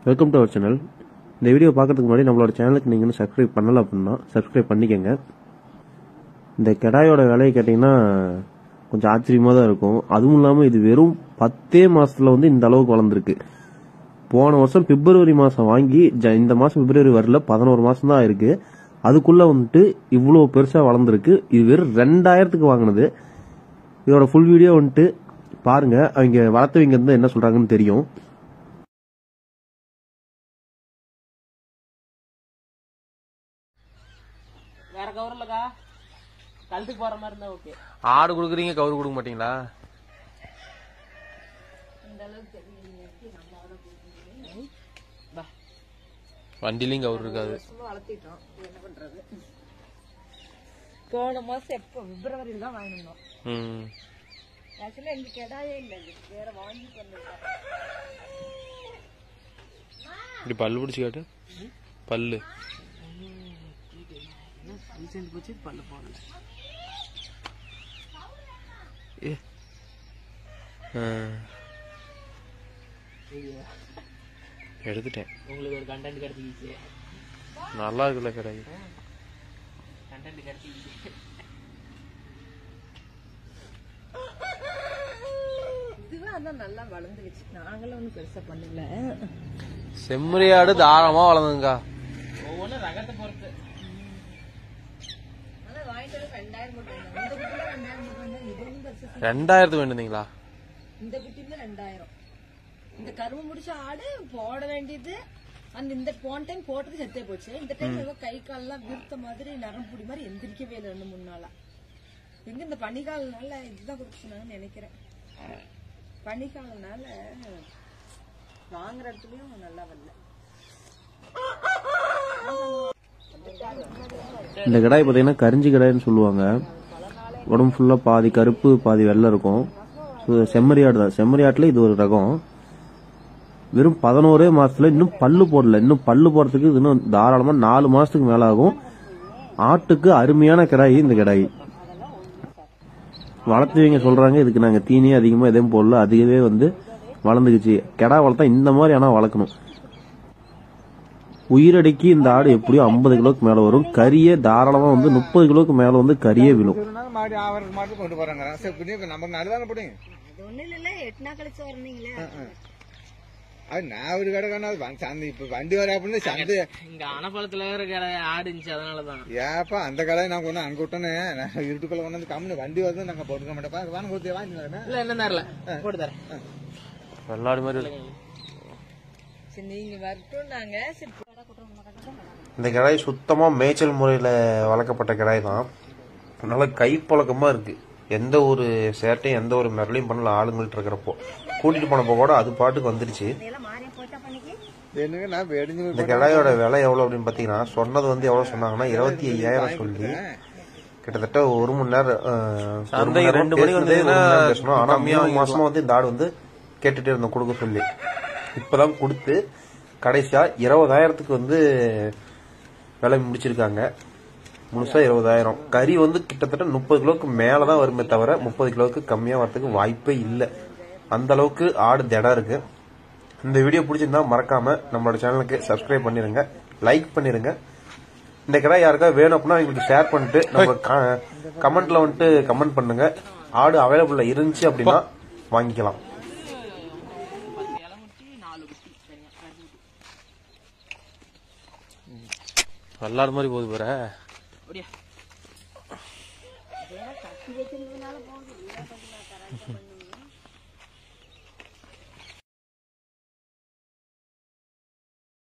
Welcome to அவர் channel இந்த video பார்க்கறதுக்கு முன்னாடி நம்மளோட சேனலுக்கு நீங்கள் இன்னும் சப்ஸ்கிரைப் பண்ணல அப்படின்னா சப்ஸ்கிரைப் பண்ணிக்கங்க இந்த கெடாயோட விலையை கேட்டிங்கன்னா கொஞ்சம் ஆச்சரியமாக தான் இருக்கும் அதுவும் இல்லாமல் இது வெறும் பத்தே மாசத்துல வந்து இந்த அளவுக்கு வளர்ந்துருக்கு போன வருஷம் பிப்ரவரி மாதம் வாங்கி ஜ- இந்த மாதம் பிப்ரவரி வரல பதினோரு மாதம் தான் இருக்கு அதுக்குள்ள வந்துட்டு இவ்வளோ பெருசாக வளர்ந்துருக்கு இது வெறும் ரெண்டாயிரத்துக்கு வாங்கினது இதோட ஃபுல் வீடியோ வந்துட்டு பாருங்க அவங்க வளர்த்தவங்க இருந்து என்ன சொல்றாங்கன்னு தெரியும் வேற கவர் இல்லக்கா கழுத்துக்கு போற மாதிரி இருந்தா ஓகே ஆடு கொடுக்குறீங்க கவுரு கொடுக்க மாட்டீங்களா வண்டிலையும் கவுரு இருக்காது வளர்த்திட்டோம் என்ன பண்றது போன மாசம் எப்போ பிப்ரவரியில தான் வாங்கினோம் ம் ஆக்சுவலா எங்க கெடாயே இல்ல இது வேற வாங்கி பண்ணிருக்கோம் இப்படி பல்லு பிடிச்சி காட்டு பல்லு ரீசெண்ட் போச்சு பல்லு போடல ஏ ஆ. எடுத்துட்டேன் உங்களுக்கு ஒரு கண்டென்ட் கிடைச்சிக்கிச்சு நல்லா இருக்குல்ல கடாய் கண்டென்ட் கிடைச்சிக்கிச்சு இதுவே அதான் நல்லா வளர்ந்துருச்சு நாங்களும் ஒன்றும் பெருசா பண்ணல செம்மறி ஆடு தாராளமா வளர்ந்துங்கக்கா ஒவ்வொன்றும் ரகத்தை பொறுத்து ஆனா வாங்கிட்டு வந்து ரெண்டாயிரம் மட்டும் இந்த குட்டில ரெண்டாயிரம் மட்டும் தான் இதுவும் பெருசு ரெண்டாயிரத்து வேண்டுந்தீங்களா இந்த குட்டில ரெண்டாயிரம் இந்த கரும்பு முடிச்ச ஆடு போட வேண்டியது அந்த இந்த போன டைம் போட்டது செத்தே போச்சு இந்த டைம் ஏதோ கை கால்லாம் விருத்த மாதிரி நரம் புடி மாதிரி எந்திரிக்கவே இல்லை ரெண்டு மூணு நாளா எங்க இந்த பனிக்காலனால இதுதான் கொடுத்துனாங்கன்னு நினைக்கிறேன் பனிக்காலனால வாங்குற இடத்துலயும் நல்லா வரல இந்த கடாய் பார்த்தீங்கன்னா கரிஞ்சி கடாய்னு சொல்லுவாங்க உடம்பு ஃபுல்லாக பாதி கருப்பு பாதி வெள்ளை இருக்கும் இது செம்மறி ஆடு தான் செம்மறி ஆட்டில் இது ஒரு ரகம் வெறும் பதினோரே மாசத்துல இன்னும் பல்லு போடல இன்னும் பல்லு போடுறதுக்கு இது இன்னும் தாராளமா நாலு மாசத்துக்கு மேல ஆகும் ஆட்டுக்கு அருமையான கிடாய் இந்த கிடாய் வளர்த்துவீங்க சொல்றாங்க இதுக்கு நாங்க தீனி அதிகமா எதுவும் போடல அதுவே வந்து வளர்ந்துக்குச்சு கிடா வளர்த்தா இந்த மாதிரி ஆனா வளர்க்கணும் உயிரடிக்கு இந்த ஆடு எப்படியும் ஐம்பது கிலோக்கு மேல வரும் கறியே தாராளமா வந்து முப்பது கிலோக்கு மேல வந்து கறியே விழும் சொன்னாங்க மாடி ஆவரத்துக்கு மாட்டு கொண்டு போறாங்க சரி இப்ப நீ நமக்கு நல்லதானே போடுங்க அது ஒண்ணு இல்ல எட்டு நாள் கழிச்சு வரணுங்களே அது நான் ஒரு கடை காணாது வ- சந்தை இப்ப வண்டி வர அப்படின்னு சந்தை இங்க ஆனப்பாளத்துல வேற கடை ஆடு இருந்துச்சு அதனாலதான் ஏப்பா அந்த கடை நான் கொண்டு அங்க விட்டோன்னே நான் இருட்டுக்குள்ள கொண்டு வந்து கம்மி வண்டி வருது நாங்க போட்டுக்க மாட்டேப்பா வாங்க கொடுத்து வாங்கி இல்ல என்ன தரல போட்டு தரேன் வெள்ளாடு மாதிரி இருக்கு. சரி நீங்க வரட்டும்னாங்க சரி இந்த கிடாய் சுத்தமா மேய்ச்சல் முறையில வளர்க்கப்பட்ட கிடாய் தான் நல்ல கைப்பழக்கமா இருக்கு எந்த ஒரு சேட்டையும் எந்த ஒரு மிரளையும் பண்ணல ஆளுங்கள்ட்ட இருக்கிறப்போ கூட்டிட்டு போனப்போ கூட அது பாட்டுக்கு வந்துருச்சு என்னங்க நான் வெடிஞ்சு இந்த கிடாயோட விலை எவ்வளவு அப்படின்னு பாத்தீங்கன்னா சொன்னது வந்து எவ்வளவு சொன்னாங்கன்னா இருபத்தி ஐயாயிரம் சொல்லி கிட்டத்தட்ட ஒரு மணி நேரம் அஹ், ஒரு மணி நேரம் ரெண்டு மணி பேசுனதே ஒரு மணி நேரம் பேசணும் ஆனா கம்மியா மூணு மாசமா வந்து இந்த ஆடு வந்து கேட்டுட்டே இருந்தோம் கொடுக்க சொல்லி இப்பதான் கொடுத்து கடைசியா இருபதாயிரத்துக்கு வந்து விலை முடிச்சிருக்காங்க முழுசா இருபதாயிரம் கறி வந்து கிட்டத்தட்ட முப்பது கிலோக்கு மேலதான் வருமே தவிர முப்பது கிலோவுக்கு கம்மியா வரதுக்கு வாய்ப்பே இல்லை அந்த அளவுக்கு ஆடு திடம் இருக்கு இந்த வீடியோ பிடிச்சிருந்தா மறக்காம நம்மளோட சேனலுக்கு சப்ஸ்கிரைப் பண்ணிருங்க லைக் பண்ணிருங்க இந்த கடை யாருக்காவது வேணும் அப்படின்னா எங்களுக்கு ஷேர் பண்ணிட்டு நம்ம கமெண்ட்ல வந்துட்டு கமெண்ட் பண்ணுங்க ஆடு அவைலபிள்ல இருந்துச்சு அப்படின்னா வாங்கிக்கலாம் வெள்ளாடு மாதிரி போகுது பாரு அப்படியா